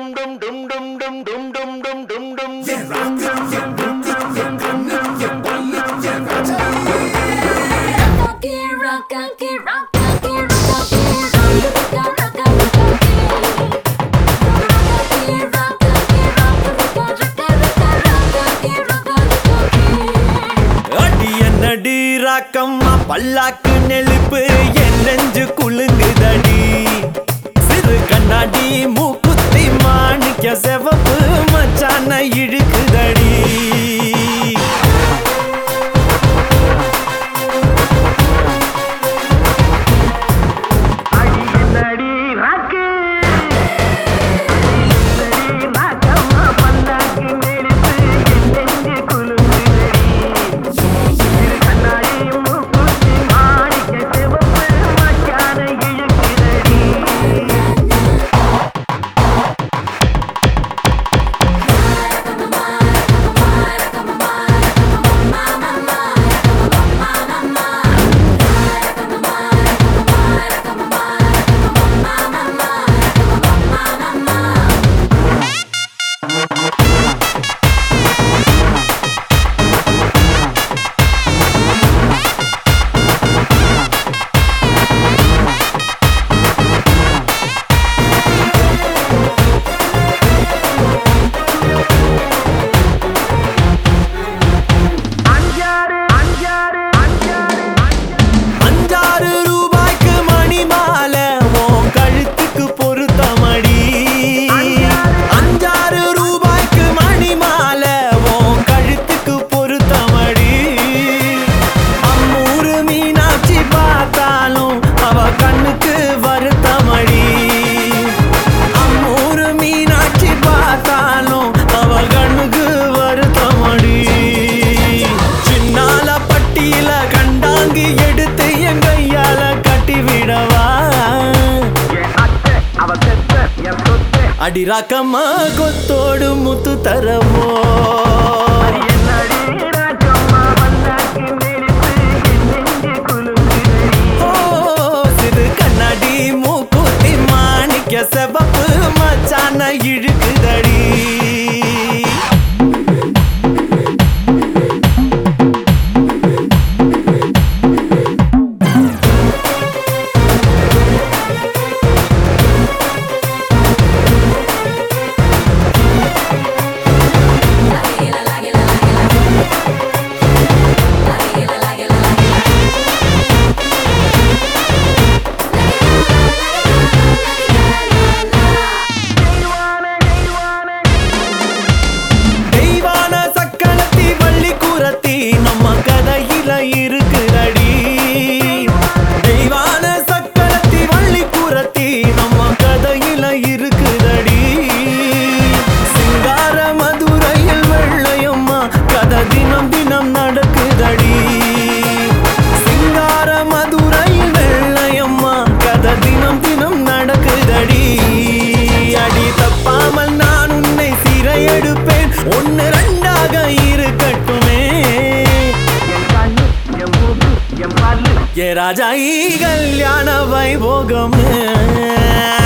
அடிய நடி ராக்கம்மா பல்லாக்கு நெழுப்பு என் நெஞ்சு குலுங்குதடி சிறு கண்ணாடி மூக்குத்தி மாணிக்க செவப்பு மச்சான இழுக்குதடி அடியனடி ராக்கு அடியனடி ராக்கம்மா பல்லாக்கு நெளிப்பு என் நெஞ்சு குலுங்குதடி இரு கண்ணாடி மூக்குத்தி மாணிக்க சிவப்பு மச்சான இழுக்குதடி அஞ்சாறு அஞ்சாறு அஞ்சாறு அஞ்சாறு ரூபாய்க்கு மணி மாலை உன் கழுத்துக்கு பொருத்தமடி அஞ்சாறு ரூபாய்க்கு மணி மாலை உன் கழுத்துக்கு பொருத்தமடி அம்மூரு மீனாட்சி பார்த்தாலும் அவ கண்ணுக்கு வருத்தமடி அம்மூரு மீனாட்சி பார்த்தாலும் அவ கண்ணுக்கு வருத்தமடி சின்னால பட்டியில கண்டாங்கி எடுத்து என் கையால கட்டி விடவா என் அத்தை அவ செத்த என் சொத்து அடி ராக்கம்மா கொத்தோடு முத்து தரவோ அடியனடி ராக்கம்மா பல்லாக்கு நெளிப்பு என் நெஞ்சு குலுங்குதடி ஓ சிறு கண்ணாடி மூக்குத்தி மாணிக்க செவப்பு மச்சான இழுக்குதடி தெய்வான சக்கலத்தி வள்ளி கூரத்தி நம்ம கதையில இருக்குதடி தெய்வான சக்கலத்தி வள்ளி கூரத்தி நம்ம கதையில இருக்குதடி சிங்கார மதுரையில் வெள்ளையம்மா கதை தினம் தினம் நடக்குதடி சிங்கார மதுரையில் வெள்ளையம்மா கதை தினம் தினம் நடக்குதடி அடி தப்பாமல் நான் உன்னை சிறையெடுப்பேன் ஒன்னு ரெண்டாக இருக்கட்டுமே என் கண்ணு என் மூக்கு என் பல்லு ஏ ராஜா ஈ கல்யாண வைபோகமே